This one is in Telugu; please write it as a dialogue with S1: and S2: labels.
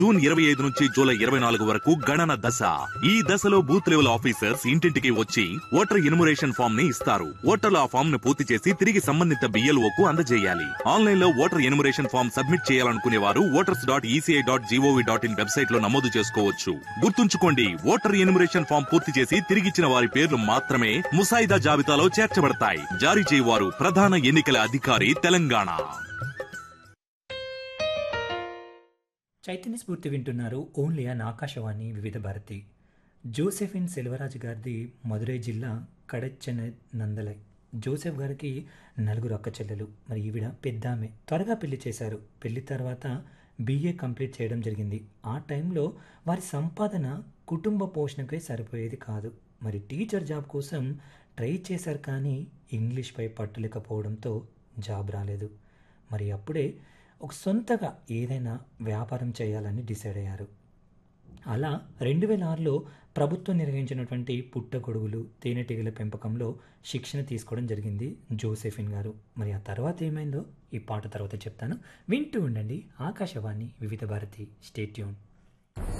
S1: జూన్ ఇరవై ఐదు నుంచి జూలై ఇరవై నాలుగు వరకు గణన దశ ఈ దశలో బూత్ లెవెల్ ఆఫీసర్స్ ఇంటింటికి వచ్చి ఓటర్ ఎన్యుమరేషన్ ఫామ్ ని ఇస్తారు ఓటర్లు ఆ ఫామ్ ను పూర్తి చేసి తిరిగి సంబంధిత బిఎల్ఓ కు అందజేయాలి ఆన్లైన్ లో ఓటర్ ఎన్యుమరేషన్ ఫామ్ సబ్మిట్ చేయాలనుకునే వారు voters dot ECI dot G O V dot in website లో నమోదు చేసుకోవచ్చు గుర్తుంచుకోండి ఓటర్ ఎన్యుమరేషన్ ఫామ్ పూర్తి చేసి తిరిగిచ్చిన వారి పేర్లు మాత్రమే ముసాయిదా జాబితాలో చేర్చబడతాయి జారీ చేయవారు ప్రధాన ఎన్నికల అధికారి తెలంగాణ
S2: చైతన్య స్ఫూర్తి వింటున్నారు ఓన్లీ అన్ ఆకాశవాణి వివిధ భారతి జోసెఫిన్ సెల్వరాజు గారిది మదురై జిల్లా కడచ్చన నందలై జోసెఫ్ గారికి నలుగురు అక్క చెల్లెలు మరి ఈవిడ పెద్దామె త్వరగా పెళ్లి చేశారు పెళ్లి తర్వాత బీఏ కంప్లీట్ చేయడం జరిగింది ఆ టైంలో వారి సంపాదన కుటుంబ పోషణకే సరిపోయేది కాదు మరి టీచర్ జాబ్ కోసం ట్రై చేశారు కానీ ఇంగ్లీష్పై పట్టులేకపోవడంతో జాబ్ రాలేదు మరి అప్పుడే ఒక సొంతగా ఏదైనా వ్యాపారం చేయాలని డిసైడ్ అయ్యారు అలా రెండు వేల ఆరులో ప్రభుత్వం నిర్వహించినటువంటి పుట్టగొడుగులు తేనెటీగల పెంపకంలో శిక్షణ తీసుకోవడం జరిగింది జోసెఫిన్ గారు మరి ఆ తర్వాత ఏమైందో ఈ పాట తర్వాత చెప్తాను వింటూ ఉండండి ఆకాశవాణి వివిధ భారతి స్టేట్యూన్